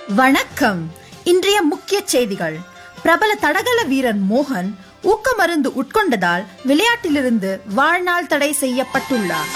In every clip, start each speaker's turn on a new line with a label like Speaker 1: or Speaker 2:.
Speaker 1: வணக்கம் இன்றைய முக்கிய செய்திகள் பிரபல தடகள வீரர் மோகன் ஊக்க மருந்து உட்கொண்டதால் விளையாட்டிலிருந்து வாழ்நாள் தடை செய்யப்பட்டுள்ளார்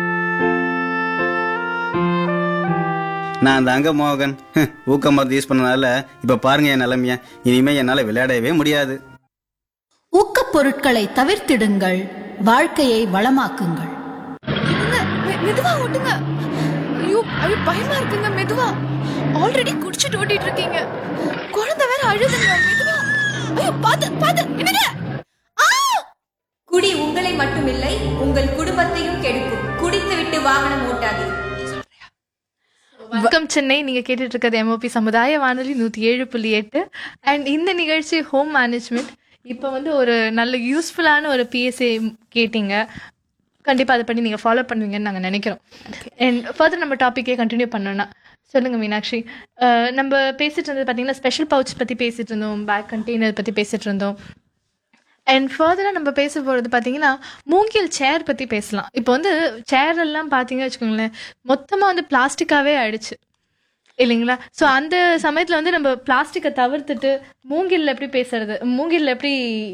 Speaker 2: நான் தாங்க மோகன் ஊக்க மருந்து யூஸ் பண்ணனால இப்ப பாருங்க என் நிலைமைய இனிமே என்னால விளையாடவே முடியாது
Speaker 1: ஊக்கப் பொருட்களை தவிர்த்திடுங்கள் வாழ்க்கையை வளமாக்குங்கள்
Speaker 3: என்னங்க, மெ- மெதுவா ஓட்டுங்க ஐயோ ஐயோ பயமா இருக்குங்க மெதுவா ஆல்ரெடி குடிச்சிட்டு ஓட்டிட்டு இருக்கீங்க குழந்தை வேற அழுதுங்க மெதுவா ஐயோ பாத்து பாத்து என்னங்க ஆ!
Speaker 4: குடி உங்களை மட்டுமில்லை உங்கள் குடும்பத்தையும் கெடுக்கும் குடித்துவிட்டு வாகனம் ஓட்டாதீர்
Speaker 3: வணக்கம் சென்னை நீங்க கேட்டுட்டு இருக்கிறது எம்ஓபி சமுதாய வானொலி நூத்தி ஏழு புள்ளி எட்டு அண்ட் இந்த நிகழ்ச்சி ஹோம் மேனேஜ்மெண்ட் இப்போ வந்து ஒரு நல்ல யூஸ்ஃபுல்லான ஒரு பிஎஸ்ஏ கேட்டீங்க கண்டிப்பா அதை பண்ணி நீங்க ஃபாலோ பண்ணுவீங்கன்னு நாங்க நினைக்கிறோம் அண்ட் ஃபர்தர் நம்ம டாப்பிக்கே கண்டினியூ பண்ணோம்னா சொல்லுங்க மீனாட்சி அஹ், நம்ம பேசிட்டு இருந்தது பார்த்தீங்கன்னா ஸ்பெஷல் பவுச் பத்தி பேசிட்டு இருந்தோம் பேக் கண்டெய்னர் பத்தி பேசிட்டு இருந்தோம் அண்ட் ஃபர்தராக நம்ம பேச போகிறது பார்த்தீங்கன்னா மூங்கில் சேர் பற்றி பேசலாம் இப்போ வந்து சேர் எல்லாம் பார்த்தீங்க வச்சுக்கோங்களேன் மொத்தமாக வந்து பிளாஸ்டிக்காகவே ஆயிடுச்சு இல்லைங்களா ஸோ அந்த சமயத்தில் வந்து நம்ம பிளாஸ்டிக்கை தவிர்த்துட்டு மூங்கில்ல எப்படி பேசுறது மூங்கில்ல எப்படி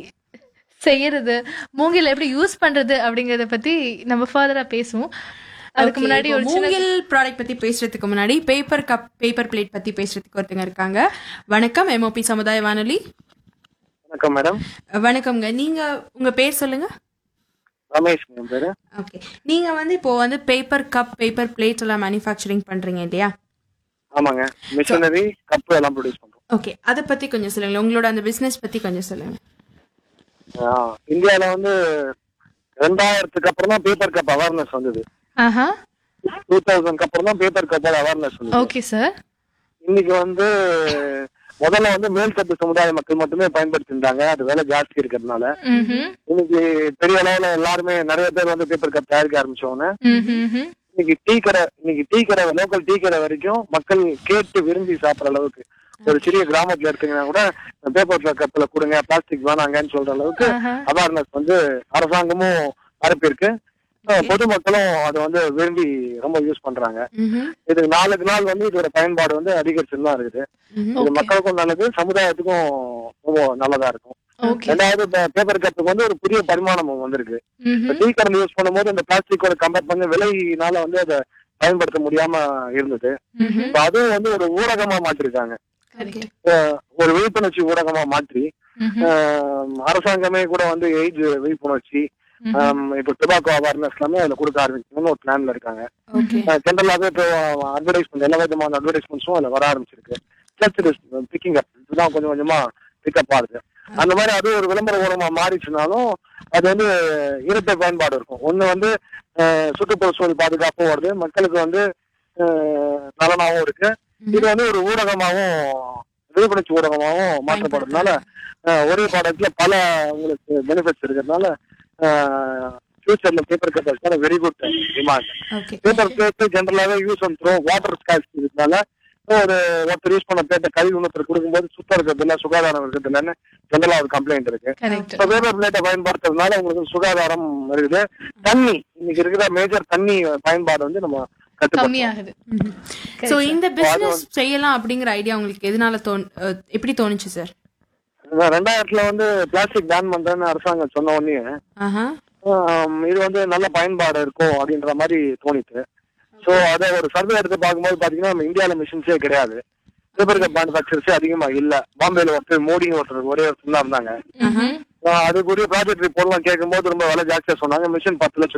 Speaker 3: செய்யறது மூங்கில் எப்படி யூஸ் பண்றது அப்படிங்கறத பத்தி நம்ம ஃபர்தரா பேசுவோம் அதுக்கு
Speaker 5: Okay,
Speaker 3: முன்னாடி
Speaker 5: இப்போ
Speaker 3: ஒரு சின்ன
Speaker 5: மூங்கில் ப்ராடக்ட் பத்தி பேசுறதுக்கு முன்னாடி பேப்பர் கப் பேப்பர் பிளேட் பத்தி பேசுறதுக்கு ஒருத்தங்க இருக்காங்க வணக்கம் எம்ஓபி சமுதாய வானொலி
Speaker 6: வணக்கம் மேடம்
Speaker 5: வணக்கம்ங்க நீங்க உங்க பேர் சொல்லுங்க
Speaker 6: ரமேஷ் என் பேரு
Speaker 5: ஓகே நீங்க வந்து இப்போ வந்து பேப்பர் கப் பேப்பர் பிளேட் எல்லாம் மேனுஃபேக்சரிங் பண்றீங்க இல்லையா
Speaker 6: ஆமாங்க மிஷினரி கப்பு எல்லாம் ப்ரொடியூஸ் பண்றோம்
Speaker 5: ஓகே அதை பத்தி கொஞ்சம் சொல்லுங்க உங்களோட அந்த பிசினஸ் பத்தி கொஞ்சம் சொல்லுங்க
Speaker 6: ஆ, இந்தியால வந்து ரெண்டாயிரத்துக்கு அப்புறம் தான் பேப்பர் கப் அவேர்னஸ் வந்தது
Speaker 3: ஆஹா
Speaker 6: டூ தௌசண்ட்க்கு அப்புறம் தான் பேப்பர் கப்போட அவேர்னஸ் வந்தது
Speaker 3: ஓகே சார்
Speaker 6: இன்னைக்கு வந்து முதல்ல வந்து மேல்தட்டு சமுதாய மக்கள் மட்டுமே பயன்படுத்தி இருந்தாங்க அது வேலை ஜாஸ்தி இருக்கிறதுனால
Speaker 3: ம்
Speaker 6: இன்னைக்கு பெரிய அளவுல எல்லாருமே நிறைய பேர் வந்து பேப்பர் கப் தயாரிக்க ஆரம்பிச்சோன்னு
Speaker 3: ம் ம்
Speaker 6: இன்னைக்கு டீ கடை இன்னைக்கு டீ கடை லோக்கல் டீ கடை வரைக்கும் மக்கள் கேட்டு விரும்பி சாப்பிடுற அளவுக்கு ஒரு சிறிய கிராமத்துல இருக்கீங்கன்னா கூட பேப்பர் கப்ல கொடுங்க பிளாஸ்டிக் வேணாங்கன்னு சொல்ற அளவுக்கு அவேர்னஸ் வந்து அரசாங்கமும் பரப்பியிருக்கு அஹ் பொதுமக்களும் அதை வந்து விரும்பி ரொம்ப யூஸ் பண்றாங்க
Speaker 5: ம்ஹும்.
Speaker 6: இது நாளுக்கு நாள் வந்து இதோட பயன்பாடு வந்து அதிகரிச்சுட்டு தான் இருக்குது இது மக்களுக்கும் நல்லது சமுதாயத்துக்கும் ரொம்ப நல்லதா இருக்கும்
Speaker 3: ஓகே
Speaker 6: ரெண்டாவது பேப்பர் கப்புக்கு வந்து ஒரு புதிய பரிமாணம் வந்திருக்கு
Speaker 3: ம்
Speaker 6: டீ கடை யூஸ் பண்ணும்போது அந்த பிளாஸ்டிக்கோட கம்பேர் பண்ணி விலையினால வந்து அதை பயன்படுத்த முடியாம இருந்தது இப்ப அதுவும் வந்து ஒரு ஊடகமா மாற்றிருக்காங்க அஹ் ஒரு விழிப்புணர்ச்சி ஊடகமா மாற்றி அஹ் அரசாங்கமே கூட வந்து எய்ட்ஸ் விழிப்புணர்ச்சி அஹ் இப்ப டொபாக்கோ அவேர்னஸ் எல்லாமே அதுல கொடுக்க ஆரம்பிக்கணும்னு ஒரு பிளான்ல இருக்காங்க
Speaker 5: ஓகே
Speaker 6: ஜென்ரலாவே இப்போ அட்வர்டைஸ்மெண்ட் எல்லா விதமான அட்வர்டைஸ்மெண்ட்ஸும் அதுல வர ஆரம்பிச்சிருக்கு பிக்கிங் அப் இதுதான் கொஞ்சம் கொஞ்சமா பிக்கப் ஆகுது அந்த மாதிரி அது ஒரு விளம்பர ஊடகமா மாறிச்சுனாலும் அது வந்து இரட்டை பயன்பாடு இருக்கும் ஒண்ணு வந்து அஹ், சுற்றுப்புற சூழல் பாதுகாப்பும் வருது மக்களுக்கு வந்து அஹ், நலனாவும் இருக்கு இது வந்து ஒரு ஊடகமாவும் விழிப்புணர்ச்சி ஊடகமாவும் மாற்றப்படுறதுனால அஹ், ஒரே ப்ராடக்ட்ல பல உங்களுக்கு பெனிஃபிட்ஸ் இருக்கிறதுனால ஃபியூச்சர்ல பேப்பர் கப்பர்ஸ்க்கான very good demand
Speaker 5: okay
Speaker 6: paper plate ஜென்ரலாவே யூஸ் அண்ட் த்ரோ வாட்டர் ஸ்கால்ஸ் இருக்கனால ஒரு ஒருத்தர் யூஸ் பண்ண பிளேட்டை கழுவி இன்னொருத்தர் கொடுக்கும்போது சுத்தம் இருக்கிறது இல்ல சுகாதாரம் இருக்கிறது இல்லைன்னு ஜென்ரலா ஒரு கம்ப்ளைண்ட் இருக்கு
Speaker 3: கரெக்ட்
Speaker 6: இப்போ பேப்பர் பிளேட்டை பயன்படுத்துறதுனால உங்களுக்கு சுகாதாரம் இருக்குது தண்ணி இன்னைக்கு இருக்கிற மேஜர் தண்ணி பயன்பாடு வந்து நம்ம கட்டுப்படுத்தணும்
Speaker 3: கம்மியாகுது
Speaker 5: சோ இந்த பிசினஸ் செய்யலாம் அப்படிங்கிற ஐடியா உங்களுக்கு எதனால தோணு அஹ், எப்படி தோணுச்சு சார்
Speaker 6: அதான் ரெண்டாயிரத்துல வந்து பிளாஸ்டிக் பேன் பண்றேன்னு அரசாங்கம் சொன்ன உடனே
Speaker 5: ஆஹா
Speaker 6: ஆம், இது வந்து நல்ல பயன்பாடு இருக்கும் அப்படின்ற மாதிரி தோணிட்டு ஸோ அதை ஒரு சர்வே எடுத்து பார்க்கும்போது பாத்தீங்கன்னா நம்ம இந்தியாவில மிஷின்ஸே கிடையாது பேப்பர் கப் மேனுஃபேக்சர்ஸே அதிகமா இல்ல பாம்பேல ஒருத்தர் மோடி ஒருத்தர் ஒரே ஒருத்தர் தான் இருந்தாங்க ஆஹ் அதுக்குரிய ப்ராஜெக்ட் ரிப்போர்ட்லாம் கேட்கும்போது ரொம்ப விலை ஜாஸ்தியா சொன்னாங்க மிஷின் பத்து லட்சம்